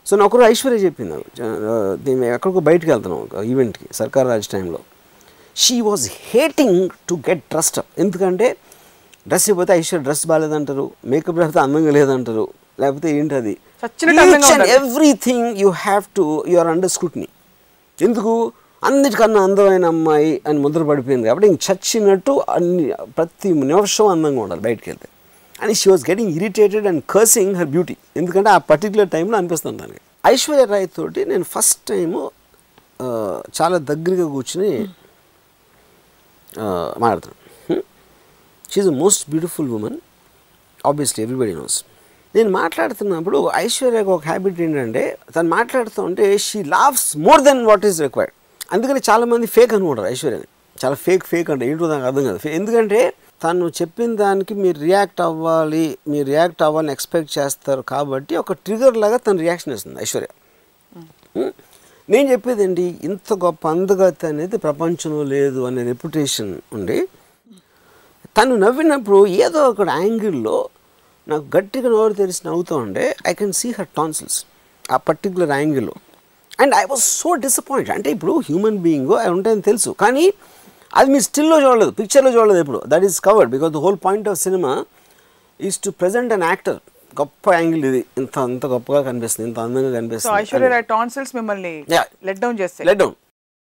So నా ఒకరు ఐశ్వర్య చెప్పింది నాకు. ఆ, నేను ఎక్కడికో బయటకు వెళ్తున్నాం ఒక ఈవెంట్కి సర్కార్ రాజ్ టైంలో she was hating to get dressed up ఎందుకంటే డ్రెస్ ఇవ్వతే ఐశ్వర్య డ్రెస్ బాగాలేదంటారు మేకప్ లేకపోతే అందంగా లేదంటారు లేకపోతే ఏంటి అది చచ్చినట్టు అందంగా ఉండాలి. Everything you have to you are under scrutiny ఎందుకు అన్నిటికన్నా అందమైన అమ్మాయి అని ముద్ర పడిపోయింది కాబట్టి ఇంక చచ్చినట్టు అన్ని ప్రతి నిమిషం అందంగా ఉండాలి బయటికి వెళ్తే అని she was getting irritated and cursing her beauty ఎందుకంటే ఆ పర్టికులర్ టైంలో అనిపిస్తుంది దానికి ఐశ్వర్య రాయ్ తోటి నేను ఫస్ట్ టైము చాలా దగ్గరగా కూర్చుని మాట్లాడుతున్నాను she's the most beautiful women obviously everybody knows నేను మాట్లాడుతున్నప్పుడు ఐశ్వర్యకు ఒక హ్యాబిట్ ఏంటంటే తను మాట్లాడుతూ ఉంటే she laughs more than what is required అందుకని చాలామంది ఫేక్ అనుకుంటారు ఐశ్వర్యని చాలా ఫేక్ ఫేక్ అంటే ఏంటో నాకు అర్థం కాదు Fake- ఎందుకంటే తను చెప్పిన దానికి మీరు రియాక్ట్ అవ్వాలి మీరు రియాక్ట్ అవ్వాలని ఎక్స్పెక్ట్ చేస్తారు కాబట్టి ఒక ట్రిగర్ లాగా తను రియాక్షన్ ఇస్తుంది ఐశ్వర్య ఉం? నేను చెప్పేది ఏంటి ఇంత గొప్ప అందగత అనేది ప్రపంచంలో లేదు అనే రెప్యుటేషన్ ఉండి తను నవ్వినప్పుడు ఏదో ఒక యాంగిల్లో నాకు గట్టిగా నోరు తెరిచి నవ్వుతూ ఉండే I can see her tonsils ఆ పర్టికులర్ యాంగిల్లో and I was so disappoint అంటే ఇప్పుడు హ్యూమన్ బీయింగ్ అవి ఉంటాయని తెలుసు కానీ అది మీరు స్టిల్లో చూడలేదు పిక్చర్లో చూడలేదు ఇప్పుడు that is covered because the whole point of cinema is to present an actor గొప్ప యాంగిల్ ఇది ఇంత అంత గొప్పగా కనిపిస్తుంది ఇంత అందంగా సో కనిపిస్తుంది ఐశ్వర్య రాయ్ టాన్సిల్స్ మిమ్మల్ని Yeah. లెట్ డౌన్ చేస్తాయి లెట్ డౌన్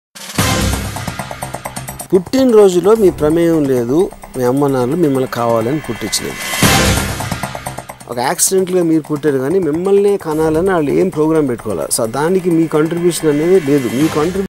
పుట్టినరోజులో మీ ప్రమేయం లేదు మీ అమ్మ నాన్నలు మిమ్మల్ని కావాలని పుట్టించినది ఒక యాక్సిడెంట్గా మీరు పుట్టారు కానీ మిమ్మల్నే కనాలని వాళ్ళు ఏం ప్రోగ్రామ్ పెట్టుకోవాలి సో దానికి మీ కంట్రిబ్యూషన్ అనేది లేదు మీ కంట్రిబ్యూషన్